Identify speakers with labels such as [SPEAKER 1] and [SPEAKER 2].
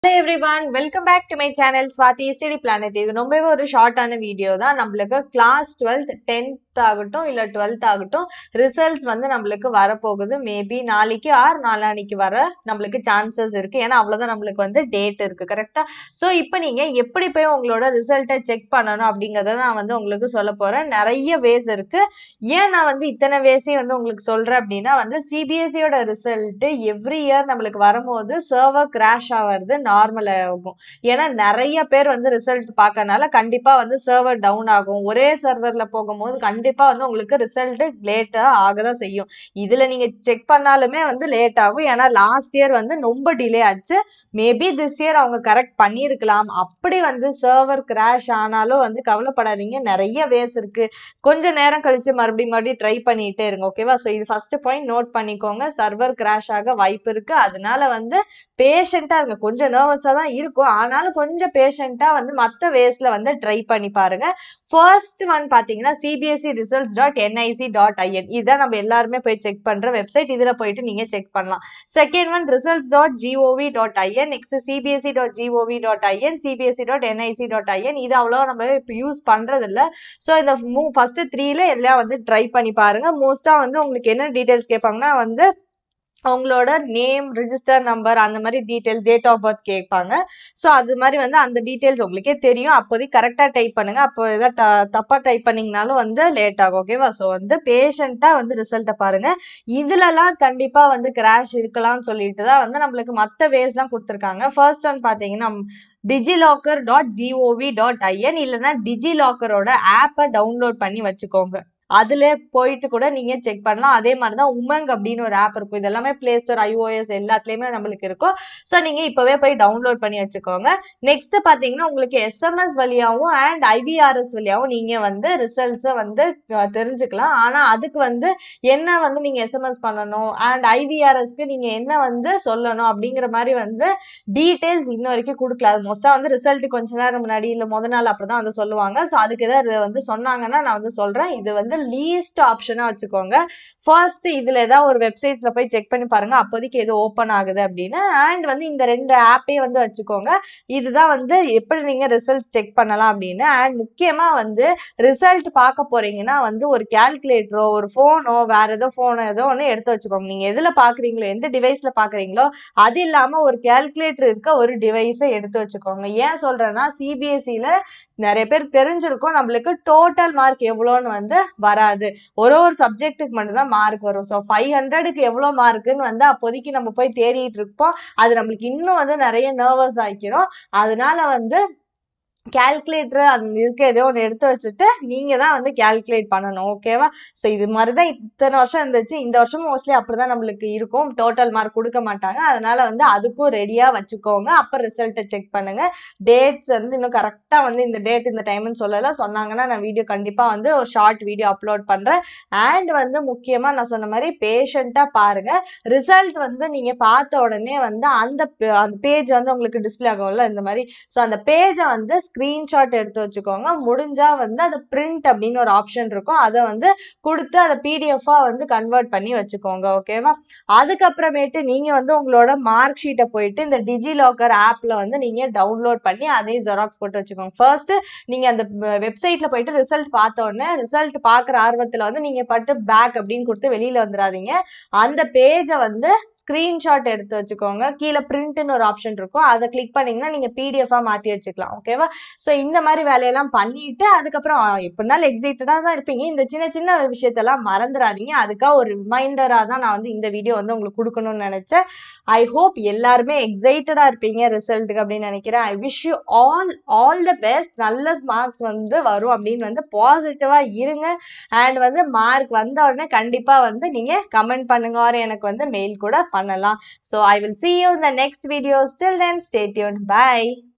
[SPEAKER 1] Hello everyone welcome back to my channel Swathi study planet இது ரொம்பவே ஒரு ஷார்ட்டான வீடியோ தான் நம்மளுக்கு கிளாஸ் டுவெல்த் டென்த் ஆகட்டும் இல்லை டுவெல்த் ஆகட்டும் ரிசல்ட்ஸ் வந்து நம்மளுக்கு வரப்போகுது மேபி நாளைக்கு ஆர் நாளானிக்கு வர நம்மளுக்கு சான்சஸ் இருக்கு ஏன்னா அவ்வளோதான் நம்மளுக்கு வந்து டேட் இருக்கு கரெக்டா ஸோ இப்போ நீங்க எப்படி போய் உங்களோட ரிசல்ட்டை செக் பண்ணணும் அப்படிங்கிறத நான் வந்து உங்களுக்கு சொல்ல போறேன் நிறைய வேஸ் இருக்கு ஏன் நான் வந்து இத்தனை வேஸையும் வந்து உங்களுக்கு சொல்றேன் அப்படின்னா வந்து சிபிஎஸ்சியோட ரிசல்ட் எவ்ரி இயர் நம்மளுக்கு வரும்போது சர்வர் கிராஷ் ஆகிறது நார்மல் ஆகும் ஏன்னா நிறைய பேர் வந்து ரிசல்ட் பார்க்கறனால கண்டிப்பா வந்து சர்வர் டவுன் ஆகும் ஒரே சர்வர்ல போகும்போது கண்டிப்பா வந்து உங்களுக்கு ரிசல்ட் லேட்டா ஆகதான் செய்யும் இதுல நீங்க செக் பண்ணாலுமே வந்து லேட் ஆகும் ஏன்னா லாஸ்ட் இயர் வந்து ரொம்ப டிலே ஆச்சு மேபி திஸ் இயர் அவங்க கரெக்ட் பண்ணியிருக்கலாம் அப்படி வந்து சர்வர் கிராஷ் ஆனாலும் வந்து கவலைப்படாதீங்க நிறைய வேஸ் இருக்கு கொஞ்ச நேரம் கழிச்சு மறுபடியும் மறுபடியும் ட்ரை பண்ணிட்டே இருங்க ஓகேவா ஸோ இது ஃபர்ஸ்ட் பாயிண்ட் நோட் பண்ணிக்கோங்க சர்வர் கிராஷ் ஆக வாய்ப்பு இருக்கு அதனால வந்து பேஷண்டா இருங்க கொஞ்சம் நர்வஸா தான் இருக்கும் ஆனாலும் கொஞ்சம் பேஷண்டா வந்து மற்ற வேஸ்ல வந்து ட்ரை பண்ணி பாருங்க ஃபர்ஸ்ட் ஒன் பாத்தீங்கன்னா CBSE results dot NIC dot IN இதுதான் நம்ம எல்லாருமே போய் செக் பண்ற வெப்சைட் இதுல போயிட்டு நீங்க செக் பண்ணலாம் second one results dot GOV dot IN next CBSE dot GOV dot IN CBSE dot NIC dot IN இது அவ்வளோ நம்ம இப்போ யூஸ் பண்றது இல்ல ஸோ இந்த மூ ஃபர்ஸ்ட் த்ரீல எல்லாம் வந்து ட்ரை பண்ணி பாருங்க மோஸ்டா வந்து உங்களுக்கு என்ன டீடைல்ஸ் கேட்பாங்கன்னா வந்து அவங்களோட நேம் ரிஜிஸ்டர் நம்பர் அந்த மாதிரி டீட்டெயில்ஸ் டேட் ஆஃப் பர்த் கேட்பாங்க ஸோ அது மாதிரி வந்து அந்த டீட்டெயில்ஸ் உங்களுக்கே தெரியும் அப்போதைக்கு கரெக்டாக டைப் பண்ணுங்க அப்போ எதாவது த தப்பாக டைப் பண்ணிங்கனாலும் வந்து லேட் ஆகும் ஓகேவா ஸோ வந்து பேஷண்ட்டாக வந்து ரிசல்ட்டை பாருங்க இதுலலாம் கண்டிப்பாக வந்து கிராஷ் இருக்கலாம்னு சொல்லிட்டு தான் வந்து நம்மளுக்கு மற்ற வேஸ்லாம் கொடுத்துருக்காங்க ஃபர்ஸ்ட் ஒன் பார்த்தீங்கன்னா DigiLocker dot GOV dot IN இல்லைன்னா டிஜிலாக்கரோட ஆப்பை டவுன்லோட் பண்ணி வச்சுக்கோங்க அதுல போயிட்டு கூட நீங்க செக் பண்ணலாம் அதே மாதிரி தான் உமங் அப்படின்னு ஒரு ஆப் இருக்கும் இது எல்லாமே பிளே ஸ்டோர் ஐஓஎஸ் எல்லாத்துலயுமே நம்மளுக்கு இருக்கும் ஸோ நீங்க இப்பவே போய் டவுன்லோட் பண்ணி வச்சுக்கோங்க நெக்ஸ்ட் பாத்தீங்கன்னா உங்களுக்கு எஸ்எம்எஸ் வழியாவும் அண்ட் ஐவிஆர்எஸ் வழியாவும் நீங்க வந்து ரிசல்ட்ஸை வந்து அஹ், தெரிஞ்சுக்கலாம் ஆனா அதுக்கு வந்து என்ன வந்து நீங்க எஸ்எம்எஸ் பண்ணணும் அண்ட் ஐவிஆர்எஸ்க்கு நீங்க என்ன வந்து சொல்லணும் அப்படிங்கிற மாதிரி வந்து டீடைல்ஸ் இன்ன வரைக்கும் கொடுக்கல அது மோஸ்டா வந்து ரிசல்ட் கொஞ்ச நேரம் முன்னாடி இல்ல முத நாள் அப்படிதான் வந்து சொல்லுவாங்க ஸோ அதுக்கு ஏதாவது வந்து சொன்னாங்கன்னா நான் வந்து சொல்றேன் இது வந்து லீஸ்ட் ஆப்ஷனா வச்சுக்கோங்க ஃபர்ஸ்ட் இதுல ஏதாவது ஒரு வெப்சைட்ஸ்ல போய் செக் பண்ணி பாருங்க அப்போதைக்கு எது ஓப்பன் ஆகுது அப்படின்னு அண்ட் வந்து இந்த ரெண்டு ஆப்பே வந்து வச்சுக்கோங்க இதுதான் வந்து எப்படி நீங்க ரிசல்ட்ஸ் செக் பண்ணலாம் அப்படின்னு அண்ட் முக்கியமா வந்து ரிசல்ட் பார்க்க போறீங்கன்னா வந்து ஒரு கால்குலேட்டரோ ஒரு ஃபோனோ வேற ஏதோ ஃபோனோ ஏதோ ஒன்று எடுத்து வச்சுக்கோங்க நீங்க எதுல பாக்குறீங்களோ எந்த டிவைஸ்ல பாக்குறீங்களோ அது இல்லாம ஒரு கால்குலேட்டர் இருக்க ஒரு டிவைஸை எடுத்து வச்சுக்கோங்க ஏன் சொல்றேன்னா சிபிஎஸ்சியில நிறைய பேர் தெரிஞ்சிருக்கும் நம்மளுக்கு டோட்டல் மார்க் எவ்வளோன்னு வந்து வராது ஒரு ஒரு சப்ஜெக்ட்டுக்கு மட்டும்தான் மார்க் வரும் ஸோ ஃபைவ் ஹண்ட்ரடுக்கு எவ்வளோ மார்க்குன்னு வந்து அப்போதைக்கு நம்ம போய் தேடிட்டு இருப்போம் அது நம்மளுக்கு இன்னும் வந்து நிறைய நர்வஸ் ஆக்கிரும் அதனால வந்து கால்குலேட்டர் அந்த இருக்க ஏதோ ஒன்று எடுத்து வச்சுட்டு நீங்க தான் வந்து கால்குலேட் பண்ணணும் ஓகேவா ஸோ இது மாதிரி தான் இத்தனை வருஷம் இருந்துச்சு இந்த வருஷமும் மோஸ்ட்லி அப்படிதான் நம்மளுக்கு இருக்கும் டோட்டல் மார்க் கொடுக்க மாட்டாங்க அதனால வந்து அதுக்கும் ரெடியா வச்சுக்கோங்க அப்போ ரிசல்ட்டை செக் பண்ணுங்க டேட்ஸ் வந்து இன்னும் கரெக்டாக வந்து இந்த டேட் இந்த டைம்னு சொல்லலை சொன்னாங்கன்னா நான் வீடியோ கண்டிப்பாக வந்து ஒரு ஷார்ட் வீடியோ அப்லோட் பண்ணுறேன் அண்ட் வந்து முக்கியமாக நான் சொன்ன மாதிரி பேஷண்ட்டாக பாருங்க ரிசல்ட் வந்து நீங்கள் பார்த்த உடனே வந்து அந்த பே- அந்த பேஜ் வந்து உங்களுக்கு டிஸ்பிளே ஆகும்ல இந்த மாதிரி ஸோ அந்த பேஜை வந்து ஸ்க்ரீன்ஷாட் எடுத்து வச்சுக்கோங்க முடிஞ்சா வந்து அது பிரிண்ட் அப்படின்னு ஒரு ஆப்ஷன் இருக்கும் அதை வந்து கொடுத்து அதை பிடிஎஃபா வந்து கன்வெர்ட் பண்ணி வச்சுக்கோங்க ஓகேவா அதுக்கப்புறமேட்டு நீங்க வந்து உங்களோட மார்க் ஷீட்டை போயிட்டு இந்த டிஜி லாக்கர் ஆப்ல வந்து நீங்க டவுன்லோட் பண்ணி அதையும் ஜெராக்ஸ் போட்டு வச்சுக்கோங்க ஃபர்ஸ்ட் நீங்க அந்த வெப்சைட்ல போயிட்டு ரிசல்ட் பார்த்த உடனே ரிசல்ட் பார்க்குற ஆர்வத்துல வந்து நீங்க பட்டு பேக் அப்படின்னு கொடுத்து வெளியில வந்துடாதீங்க அந்த பேஜை வந்து ஸ்கிரீன்ஷாட் எடுத்து வச்சுக்கோங்க கீழே பிரிண்ட்னு ஒரு ஆப்ஷன் இருக்கும் அதை கிளிக் பண்ணீங்கன்னா நீங்க பிடிஎஃபா மாத்தி வச்சுக்கலாம் ஓகேவா ஸோ இந்த மாதிரி வேலையெல்லாம் பண்ணிட்டு அதுக்கப்புறம் ஆ, எப்படினாலும் எக்ஸைட்டடாக தான் இருப்பீங்க இந்த சின்ன சின்ன விஷயத்தெல்லாம் மறந்துடாதீங்க அதுக்காக ஒரு ரிமைண்டராக தான் நான் வந்து இந்த வீடியோ வந்து உங்களுக்கு கொடுக்கணும்னு நினைச்சேன் ஐ ஹோப் எல்லாருமே எக்ஸைட்டடாக இருப்பீங்க ரிசல்ட்டுக்கு அப்படின்னு நினைக்கிறேன் I wish you all all the best நல்ல மார்க்ஸ் வந்து வரும் அப்படின்னு வந்து பாசிட்டிவாக இருங்க அண்ட் வந்து மார்க் வந்த உடனே கண்டிப்பாக வந்து நீங்கள் கமெண்ட் பண்ணுங்க or எனக்கு வந்து மெயில் கூட பண்ணலாம் so I will see you in the next video. Till then, stay tuned. Bye.